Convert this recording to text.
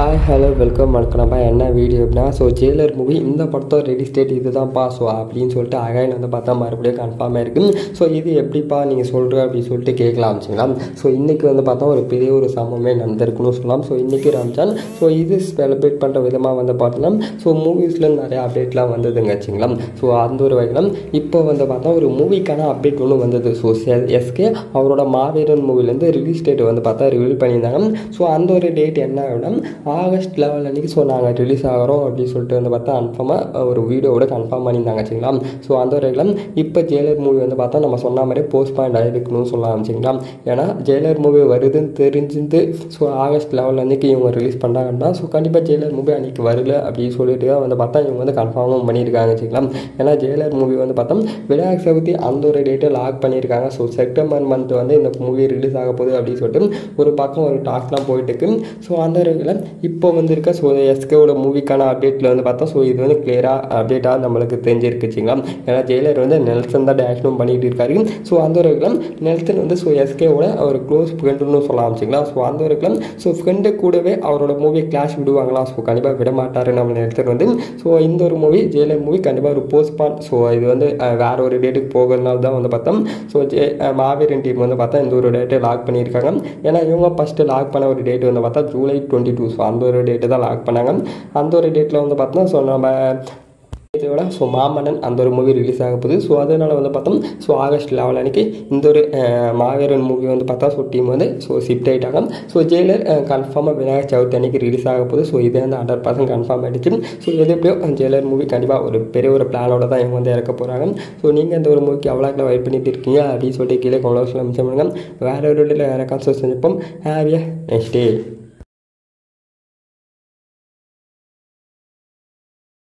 hi hello welcome வணக்கம்ப்பா என்ன video அப்படின்னா ஸோ ஜெயிலர் மூவி இந்த படத்தோட ரெடி ஸ்டேட் இதுதான்ப்பா ஸோ அப்படின்னு சொல்லிட்டு அகைன் வந்து பார்த்தா மறுபடியும் கன்ஃபார்மாக இருக்குது ஸோ இது எப்படிப்பா நீங்கள் சொல்கிற அப்படின்னு சொல்லிட்டு கேட்கலாம் வச்சுங்களா ஸோ இன்றைக்கி வந்து பார்த்தா ஒரு பெரிய ஒரு சம்பவமே நடந்திருக்குன்னு சொல்லலாம் ஸோ இன்றைக்கி ரம்ஜான் ஸோ இது செலிப்ரேட் பண்ணுற விதமாக வந்து பார்த்தோம்னா ஸோ மூவிஸில் நிறைய அப்டேட்லாம் வந்ததுங்க வச்சுங்களா ஸோ அந்த ஒரு வகையில் இப்போ வந்து பார்த்தா ஒரு மூவிக்கான அப்டேட் ஒன்று வந்தது ஸோ எஸ்கே அவரோட மாவீரன் மூவிலேருந்து ரிலீஸ் டேட் வந்து பார்த்தா ரிவீல் பண்ணியிருந்தாங்க ஸோ அந்த ஒரு டேட் என்ன அப்படின்னா ஆகஸ்ட் லெவல் அன்றைக்கி ஸோ நாங்கள் ரிலீஸ் ஆகிறோம் அப்படின்னு சொல்லிட்டு வந்து பார்த்தா கன்ஃபார்மாக ஒரு வீடியோவோட கன்ஃபார்ம் பண்ணியிருந்தாங்க வச்சுங்களா ஸோ அந்த ஒரு வகையில் இப்போ ஜெயிலர் மூவி வந்து பார்த்தா நம்ம சொன்ன மாதிரியே போஸ்ட் பாயிண்ட் ஆகிருக்கணும்னு சொல்லலாம் வச்சுங்களா ஏன்னா ஜெயிலர் மூவி வருதுன்னு தெரிஞ்சிருந்து ஸோ ஆகஸ்ட் லெவல் அன்றைக்கி இவங்க ரிலீஸ் பண்ணாங்கன்னா ஸோ கண்டிப்பாக ஜெயிலர் மூவி அன்றைக்கி வரல அப்படின்னு சொல்லிட்டு தான் வந்து பார்த்தா இவங்க வந்து கன்ஃபார்மும் பண்ணியிருக்காங்க வச்சுங்களா ஏன்னா ஜெயிலர் மூவி வந்து பார்த்தா விநாயகர் சதுர்த்தி அந்த ஒரு டேட்டை லாக் பண்ணியிருக்காங்க ஸோ செப்டம்பர் மந்த் வந்து இந்த மூவி ரிலீஸ் ஆக போகுது அப்படின்னு சொல்லிட்டு ஒரு பக்கம் ஒரு டாக்ஸ்லாம் போயிட்டு இருக்கு ஸோ அந்த வகையில் இப்போ வந்திருக்க ஸோ எஸ்கேவோட மூவிக்கான அப்டேட்டில் வந்து பார்த்தா ஸோ இது வந்து கிளியராக அப்டேட்டாக நம்மளுக்கு தெரிஞ்சிருக்குச்சிங்களா ஏன்னா ஜெயிலர் வந்து நெல்சன் தான் டேரக்ஷனும் பண்ணிட்டு இருக்காரு ஸோ அந்த ஒரு வகையில் நெல்சன் வந்து ஸோ எஸ்கேவோட ஒரு க்ளோஸ் ஃப்ரெண்டுன்னு சொல்லலாம் வச்சுங்களா ஸோ அந்த ஒரு வகையில் ஸோ ஃப்ரெண்டு கூடவே அவரோட மூவி கிளாஷ் விடுவாங்களா ஸோ கண்டிப்பாக விட மாட்டார் நம்ம நெல்சன் வந்து ஸோ இந்த ஒரு மூவி ஜெயிலர் மூவி கண்டிப்பாக ஒரு போஸ்ட்பான் ஸோ இது வந்து அஹ், வேற ஒரு டேட்டுக்கு போகிறதுனால தான் வந்து பார்த்தோம் ஸோ ஜே அஹ், மாவீரன் டீம் வந்து பார்த்தா இந்த ஒரு டேட்டை லாக் பண்ணியிருக்காங்க ஏன்னா இவங்க ஃபஸ்ட்டு லாக் பண்ண ஒரு டேட் வந்து பார்த்தா ஜூலை டுவெண்ட்டி டூ ஸோ அந்த ஒரு டேட்டு தான் லாக் பண்ணாங்க அந்த ஒரு டேட்டில் வந்து பார்த்தோம்னா ஸோ நம்ம இதோட ஸோ மாமன்னன் அந்த ஒரு மூவி ரிலீஸ் ஆக போகுது ஸோ அதனால் வந்து பார்த்தோம் ஸோ ஆகஸ்ட் லெவல் அன்னைக்கு இந்த ஒரு அஹ், மாவீரன் மூவி வந்து பார்த்தா ஸோ டீம் வந்து ஸோ ஷிஃப்ட் ஆகிட்டாங்க ஸோ ஜெயிலர் கன்ஃபார்மாக விநாயகர் சதுர்த்தி அன்னைக்கு ரிலீஸ் ஆக போகுது ஸோ இதே வந்து ஹண்ட்ரட் பர்சன்ட் கன்ஃபார்ம் ஆகிடுச்சு ஸோ எது எப்படியோ ஜெயிலர் மூவி கண்டிப்பாக ஒரு பெரிய ஒரு பிளானோட தான் இவங்க வந்து இறக்க போகிறாங்க ஸோ நீங்கள் இந்த ஒரு மூவிக்கு எவ்வளோ வெயிட் பண்ணிட்டு இருக்கீங்க அப்படின்னு சொல்லிட்டு கீழே கமெண்ட்ஸில் மிச்சம் பண்ணுங்கள் வேறு ஒரு வீடியோவில் வேறு கான்சர்ட் செஞ்சுப்போம் ஹேவியா நெக்ஸ்ட் டே